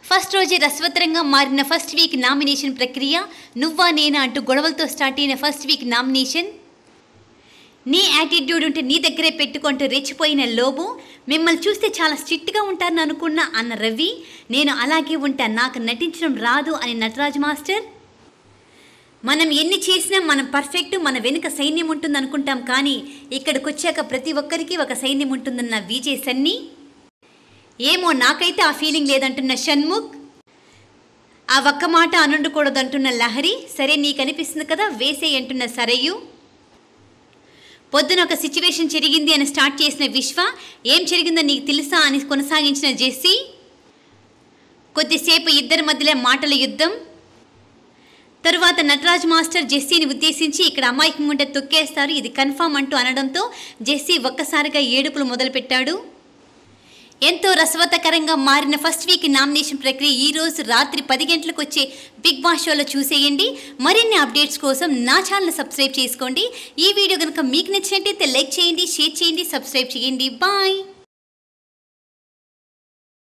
first రోజే రసవత్తరంగా మారిన ఫస్ట్ వీక్ నామినేషన్ ప్రక్రియ నువ్వా నేనా అంటూ గొడవలతో స్టార్ట్ అయిన ఫస్ట్ వీక్ నామినేషన్ నీ యాటిట్యూడ్ ఉంటే నీ దగ్గరే పెట్టుకుంటూ రెచ్చిపోయిన లోబు మిమ్మల్ని చూస్తే చాలా స్ట్రిక్ట్గా ఉంటారని అనుకున్నా అన్న రవి నేను అలాగే ఉంటా నాకు నటించడం రాదు అని నటరాజ్ మాస్టర్ మనం ఎన్ని చేసినా మనం పర్ఫెక్ట్ మన వెనుక సైన్యం ఉంటుంది అనుకుంటాం కానీ ఇక్కడికి వచ్చాక ప్రతి ఒక్కరికి ఒక సైన్యం ఉంటుందన్న విజయ్ సన్ని ఏమో నాకైతే ఆ ఫీలింగ్ లేదంటున్న షణ్ముఖ్ ఆ ఒక్క మాట అనుండకూడదంటున్న లహరి సరే నీకు అనిపిస్తుంది కదా వేసే అంటున్న సరయు పొద్దున ఒక సిచ్యువేషన్ జరిగింది అని స్టార్ట్ చేసిన విశ్వ ఏం జరిగిందో నీకు తెలుసా అని కొనసాగించిన జెస్సీ కొద్దిసేపు ఇద్దరి మధ్యలో మాటల యుద్ధం తరువాత నటరాజ్ మాస్టర్ జెస్సీని ఉద్దేశించి ఇక్కడ అమాయకంగా ఉంటే తొక్కేస్తారు ఇది కన్ఫామ్ అంటూ అనడంతో జెస్సీ ఒక్కసారిగా ఏడుపులు మొదలుపెట్టాడు ఎంతో రసవత్తకరంగా మారిన ఫస్ట్ వీక్ నామినేషన్ ప్రక్రియ ఈ రోజు రాత్రి పది గంటలకు వచ్చే బిగ్ బాస్ షోలో చూసేయండి మరిన్ని అప్డేట్స్ కోసం నా ఛానల్ సబ్స్క్రైబ్ చేసుకోండి ఈ వీడియో కనుక మీకు నచ్చినట్టయితే లైక్ చేయండి షేర్ చేయండి సబ్స్క్రైబ్ చేయండి బాయ్